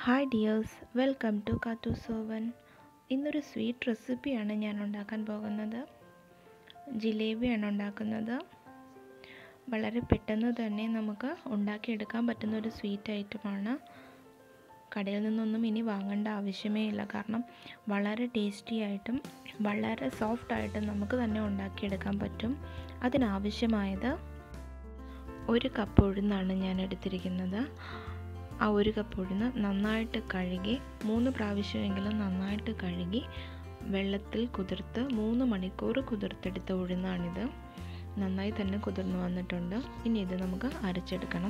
hi dears welcome to കാത്തു സോവൻ ഇന്നൊരു sweet റെസിപ്പിയാണ് ഞാൻ ഉണ്ടാക്കാൻ പോകുന്നത് ജിലേബിയാണ് ഉണ്ടാക്കുന്നത് വളരെ പെട്ടെന്ന് തന്നെ നമുക്ക് ഉണ്ടാക്കിയെടുക്കാൻ പറ്റുന്ന ഒരു സ്വീറ്റ് ഐറ്റമാണ് കടയിൽ നിന്നൊന്നും ഇനി വാങ്ങേണ്ട ആവശ്യമേ ഇല്ല കാരണം വളരെ ടേസ്റ്റി ആയിട്ടും വളരെ സോഫ്റ്റ് ആയിട്ടും നമുക്ക് തന്നെ ഉണ്ടാക്കിയെടുക്കാൻ പറ്റും അതിനാവശ്യമായത് ഒരു കപ്പ് ഉഴുന്നാണ് ഞാൻ എടുത്തിരിക്കുന്നത് ആ ഒരു കപ്പ് ഉഴുന്ന് നന്നായിട്ട് കഴുകി മൂന്ന് പ്രാവശ്യമെങ്കിലും നന്നായിട്ട് കഴുകി വെള്ളത്തിൽ കുതിർത്ത് മൂന്ന് മണിക്കൂർ കുതിർത്തെടുത്ത ഉഴുന്നാണിത് നന്നായി തന്നെ കുതിർന്ന് വന്നിട്ടുണ്ട് ഇനി ഇത് നമുക്ക് അരച്ചെടുക്കണം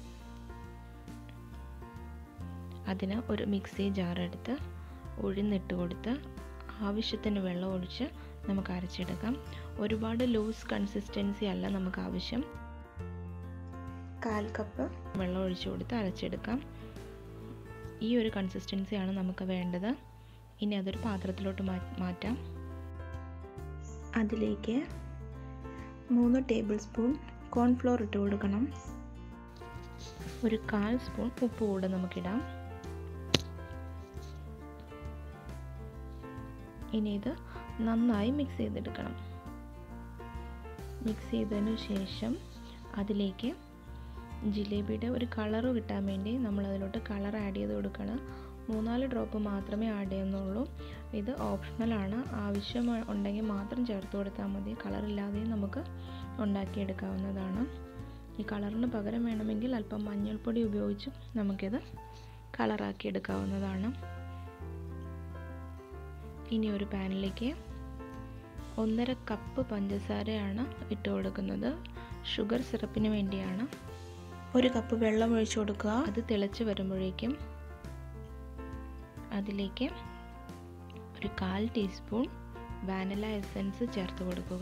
അതിന് ഒരു മിക്സി ജാർ എടുത്ത് ഉഴുന്നിട്ട് കൊടുത്ത് ആവശ്യത്തിന് വെള്ളം ഒഴിച്ച് നമുക്ക് അരച്ചെടുക്കാം ഒരുപാട് ലൂസ് കൺസിസ്റ്റൻസി അല്ല നമുക്ക് ആവശ്യം കാൽ കപ്പ് വെള്ളം ഒഴിച്ച് കൊടുത്ത് അരച്ചെടുക്കാം ഈ ഒരു കൺസിസ്റ്റൻസിയാണ് നമുക്ക് വേണ്ടത് ഇനി അതൊരു പാത്രത്തിലോട്ട് മാറ്റാം അതിലേക്ക് മൂന്ന് ടേബിൾ സ്പൂൺ കോൺഫ്ലോർ ഇട്ട് കൊടുക്കണം ഒരു കാൽ സ്പൂൺ ഉപ്പ് കൂടെ നമുക്കിടാം ഇനി ഇത് നന്നായി മിക്സ് ചെയ്തെടുക്കണം മിക്സ് ചെയ്തതിന് ശേഷം അതിലേക്ക് ജിലേബിയുടെ ഒരു കളറ് കിട്ടാൻ വേണ്ടി നമ്മൾ അതിലോട്ട് കളർ ആഡ് ചെയ്ത് കൊടുക്കണം മൂന്നാല് ഡ്രോപ്പ് മാത്രമേ ആഡ് ചെയ്യുന്നുള്ളൂ ഇത് ഓപ്ഷണലാണ് ആവശ്യം ഉണ്ടെങ്കിൽ മാത്രം ചേർത്ത് കൊടുത്താൽ മതി കളറില്ലാതെയും നമുക്ക് ഉണ്ടാക്കിയെടുക്കാവുന്നതാണ് ഈ കളറിന് പകരം വേണമെങ്കിൽ അല്പം മഞ്ഞൾപ്പൊടി ഉപയോഗിച്ചും നമുക്കിത് കളറാക്കി എടുക്കാവുന്നതാണ് ഇനി ഒരു പാനിലേക്ക് ഒന്നര കപ്പ് പഞ്ചസാരയാണ് ഇട്ട് കൊടുക്കുന്നത് ഷുഗർ സിറപ്പിന് വേണ്ടിയാണ് ഒരു കപ്പ് വെള്ളം ഒഴിച്ചു കൊടുക്കുക അത് തിളച്ച് വരുമ്പോഴേക്കും അതിലേക്ക് ഒരു കാൽ ടീസ്പൂൺ വാനില എസൻസ് ചേർത്ത് കൊടുക്കുക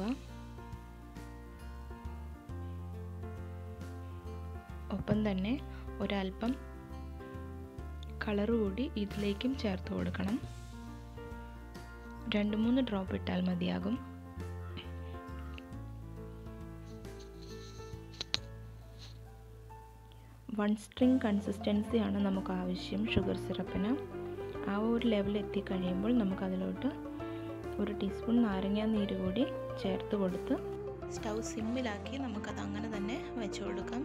ഒപ്പം തന്നെ ഒരൽപ്പം കളർ കൂടി ഇതിലേക്കും ചേർത്ത് കൊടുക്കണം രണ്ട് മൂന്ന് ഡ്രോപ്പ് ഇട്ടാൽ മതിയാകും വൺ സ്ട്രിങ് കൺസിസ്റ്റൻസിയാണ് നമുക്ക് ആവശ്യം ഷുഗർ സിറപ്പിന് ആ ഒരു ലെവൽ എത്തിക്കഴിയുമ്പോൾ നമുക്കതിലോട്ട് ഒരു ടീസ്പൂൺ നാരങ്ങ നീര് കൂടി ചേർത്ത് കൊടുത്ത് സ്റ്റൗ സിമ്മിലാക്കി നമുക്കത് അങ്ങനെ തന്നെ വെച്ച് കൊടുക്കാം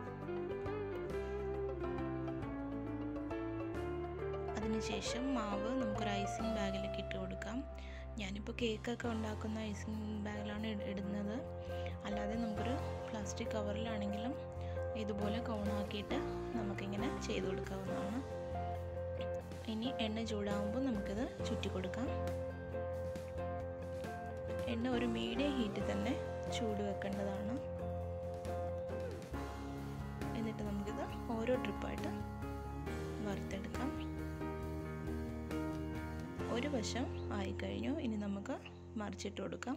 അതിനുശേഷം മാവ് നമുക്കൊരു ഐസിങ് ബാഗിലേക്ക് ഇട്ട് കൊടുക്കാം ഞാനിപ്പോൾ കേക്കൊക്കെ ഉണ്ടാക്കുന്ന ഐസിങ് ബാഗിലാണ് ഇടുന്നത് അല്ലാതെ നമുക്കൊരു പ്ലാസ്റ്റിക് കവറിലാണെങ്കിലും ഇതുപോലെ കോണാക്കിയിട്ട് നമുക്കിങ്ങനെ ചെയ്ത് കൊടുക്കാവുന്നതാണ് ഇനി എണ്ണ ചൂടാകുമ്പോൾ നമുക്കിത് ചുറ്റി കൊടുക്കാം എണ്ണ ഒരു മീഡിയം ഹീറ്റിൽ തന്നെ ചൂട് വെക്കേണ്ടതാണ് എന്നിട്ട് നമുക്കിത് ഓരോ ട്രിപ്പായിട്ട് വറുത്തെടുക്കാം ഒരു വശം ആയിക്കഴിഞ്ഞു ഇനി നമുക്ക് മറിച്ചിട്ട് കൊടുക്കാം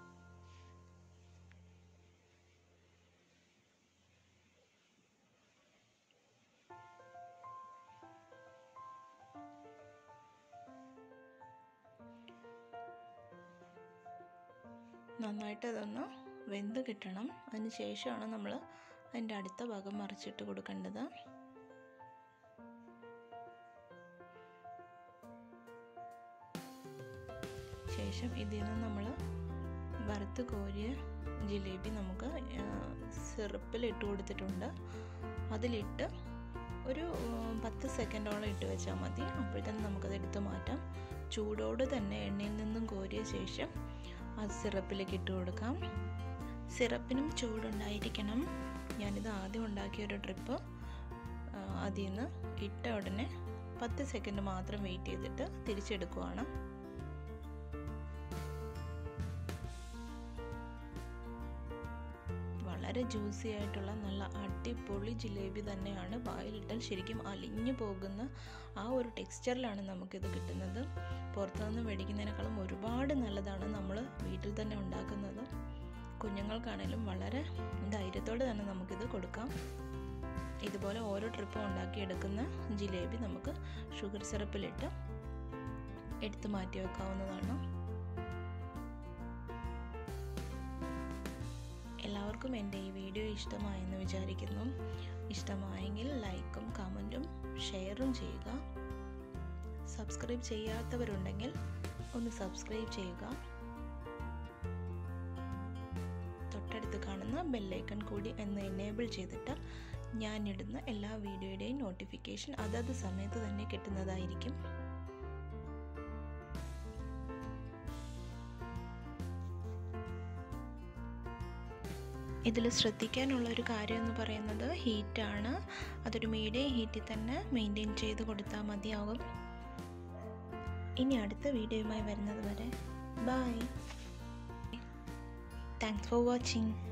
നന്നായിട്ട് അതൊന്ന് വെന്ത് കിട്ടണം അതിന് ശേഷമാണ് നമ്മൾ അതിൻ്റെ അടുത്ത ഭാഗം മറിച്ചിട്ട് കൊടുക്കേണ്ടത് ശേഷം ഇതിൽ നിന്ന് നമ്മൾ വറുത്ത് കോരിയ ജിലേബി നമുക്ക് സിറപ്പിൽ ഇട്ട് കൊടുത്തിട്ടുണ്ട് അതിലിട്ട് ഒരു പത്ത് സെക്കൻഡോളം ഇട്ട് വെച്ചാൽ മതി അപ്പോഴത്തേനും നമുക്കത് എടുത്ത് മാറ്റാം ചൂടോട് തന്നെ എണ്ണയിൽ നിന്നും കോരിയ ശേഷം അത് സിറപ്പിലേക്ക് ഇട്ട് കൊടുക്കാം സിറപ്പിനും ചൂടുണ്ടായിരിക്കണം ഞാനിത് ആദ്യം ഉണ്ടാക്കിയ ഒരു ട്രിപ്പ് അതിൽ നിന്ന് ഇട്ട ഉടനെ പത്ത് സെക്കൻഡ് മാത്രം വെയിറ്റ് ചെയ്തിട്ട് തിരിച്ചെടുക്കുവാണ് വളരെ ജ്യൂസി ആയിട്ടുള്ള നല്ല അടിപൊളി ജിലേബി തന്നെയാണ് വായിലിട്ടാൽ ശരിക്കും അലിഞ്ഞു പോകുന്ന ആ ഒരു ടെക്സ്ചറിലാണ് നമുക്കിത് കിട്ടുന്നത് പുറത്തുനിന്ന് മേടിക്കുന്നതിനേക്കാളും ഒരുപാട് നല്ലതാണ് നമ്മൾ വീട്ടിൽ തന്നെ ഉണ്ടാക്കുന്നത് കുഞ്ഞുങ്ങൾക്കാണേലും വളരെ ധൈര്യത്തോടെ തന്നെ നമുക്കിത് കൊടുക്കാം ഇതുപോലെ ഓരോ ട്രിപ്പും ഉണ്ടാക്കിയെടുക്കുന്ന ജിലേബി നമുക്ക് ഷുഗർ സിറപ്പിലിട്ട് എടുത്തു മാറ്റി വെക്കാവുന്നതാണ് എല്ലാവർക്കും എൻ്റെ ഈ വീഡിയോ ഇഷ്ടമായെന്ന് വിചാരിക്കുന്നു ഇഷ്ടമായെങ്കിൽ ലൈക്കും കമൻറ്റും ഷെയറും ചെയ്യുക സബ്സ്ക്രൈബ് ചെയ്യാത്തവരുണ്ടെങ്കിൽ ഒന്ന് സബ്സ്ക്രൈബ് ചെയ്യുക തൊട്ടടുത്ത് കാണുന്ന ബെല്ലൈക്കൺ കൂടി എന്ന് എനേബിൾ ചെയ്തിട്ട് ഞാൻ ഇടുന്ന എല്ലാ വീഡിയോയുടെയും നോട്ടിഫിക്കേഷൻ അതത് സമയത്ത് തന്നെ കിട്ടുന്നതായിരിക്കും ഇതിൽ ശ്രദ്ധിക്കാനുള്ള ഒരു കാര്യം എന്ന് പറയുന്നത് ഹീറ്റാണ് അതൊരു മീഡിയം ഹീറ്റിൽ തന്നെ മെയിൻറ്റെയിൻ ചെയ്ത് കൊടുത്താൽ മതിയാകും ഇനി അടുത്ത വീഡിയോയുമായി വരുന്നത് വരെ ബൈ താങ്ക്സ് ഫോർ വാച്ചിങ്